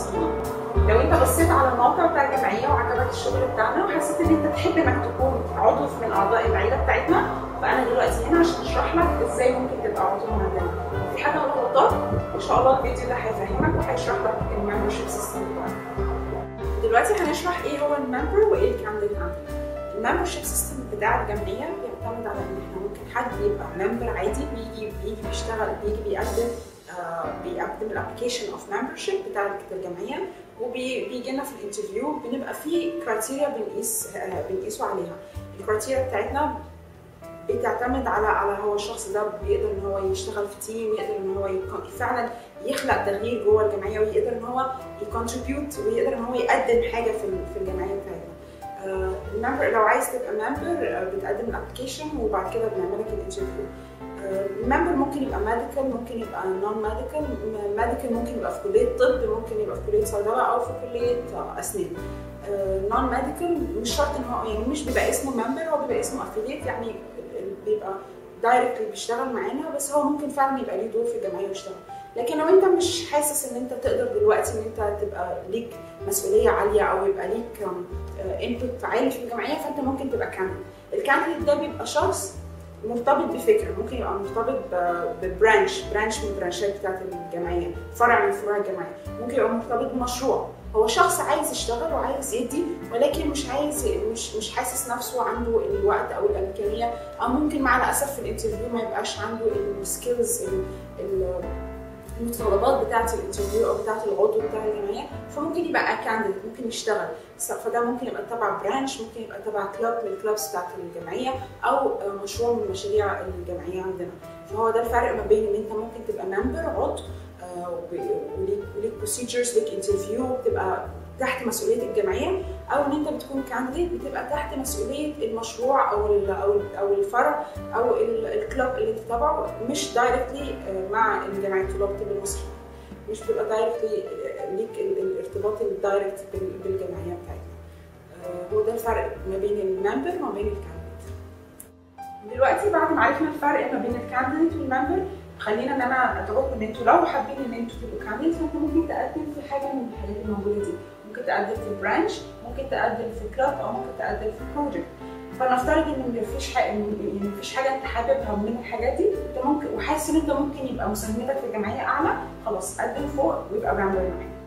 المصريين لو انت بصيت على الموقع بتاع الجمعيه وعجبك الشغل بتاعنا وحسيت ان انت تحب انك تكون عضو من اعضاء العيله بتاعتنا فانا دلوقتي هنا عشان اشرح لك ازاي ممكن تبقى عضو من عندنا في حاجه غلطات ان شاء الله الفيديو ده هيفهمك وهيشرح لك الممبرشيب سيستم بتاعنا دلوقتي هنشرح ايه هو الممبر وايه الكانديد عندنا الممبرشيب سيستم بتاع الجمعيه بيعتمد على ان احنا ممكن حد يبقى ممبر عادي بيجي بيجي بيشتغل بيجي بيقدم آه بيقدم الابلكيشن اوف ممبرشيب بتاع الجمعيه وبيجي لنا في الانترفيو بنبقى في كرايتيريا بنقيس آه بنقيسه عليها الكرايتيريا بتاعتنا بتعتمد على على هو الشخص ده بيقدر ان هو يشتغل في تيم يقدر ان هو فعلا يخلق تغيير جوه الجمعيه ويقدر ان هو يكونتريبيوت ويقدر ان هو يقدم حاجه في في الجمعيه بتاعتنا الممبر لو عايز تبقى ممبر بتقدم الابلكيشن وبعد كده بنعمل لك الانترفيو الممبر ممكن يبقى ميديكال ممكن يبقى نون ميديكال ميديكال ممكن يبقى في كليه طب ممكن يبقى في كليه صيدله او في كليه اسنان نون ميديكال مش شرط ان هو يعني مش بيبقى اسمه ممبر هو بيبقى اسمه افيليت يعني بيبقى دايركتلي بيشتغل معانا بس هو ممكن فعلا يبقى ليه دور في الجمعيه ويشتغل لكن لو انت مش حاسس ان انت تقدر دلوقتي ان انت تبقى ليك مسؤوليه عاليه او يبقى ليك انبوت عالي في الجمعيه فانت ممكن تبقى كانديد الكانديد ده بيبقى شخص مرتبط بفكره ممكن يبقى مرتبط ببرانش برانش من البرانشات بتاعت الجمعيه فرع من فروع الجمعيه ممكن يبقى مرتبط بمشروع هو شخص عايز يشتغل وعايز يدي ولكن مش عايز مش مش حاسس نفسه عنده الوقت او الامكانيه او ممكن مع الاسف في الانترفيو ما يبقاش عنده السكيلز المتطلبات بتاعه الانترفيو او بتاعه العضو بتاع الجمعيه فممكن يبقى كانديد ممكن يشتغل فده ممكن يبقى تبع برانش ممكن يبقى تبع كلاب من الكلابس بتاعه الجمعيه او مشروع من مشاريع الجمعيه عندنا فهو ده الفرق ما بين ان انت ممكن تبقى ممبر عضو وليك وليك بروسيجرز ليك انترفيو بتبقى تحت مسؤوليه الجمعيه او ان انت بتكون كانديديت بتبقى تحت مسؤوليه المشروع او ال او ال او الفرع او الكلاب اللي انت تبعه مش دايركتلي مع الجمعيه طلاب الطب المصري مش بتبقى دايركتلي ليك الارتباط الدايركت بالجمعيه بتاعتنا هو ده الفرق ما بين الممبر وما بين الكانديديت دلوقتي بعد ما عرفنا الفرق ما بين الكانديديت والممبر خلينا ان انا ادعوكم ان انتوا لو حابين ان انتوا تبقوا كانديديت فانتوا ممكن تقدم في حاجه من الحاجات الموجوده دي ممكن تقدم في برانش ممكن تقدم في كلاب او ممكن تقدم في بروجكت فنفترض ان مفيش حاجه يعني مفيش حاجه انت حاببها من الحاجات دي انت ممكن وحاسس ان انت ممكن يبقى مساهمتك في الجمعيه اعلى خلاص قدم فوق ويبقى ممبر معاك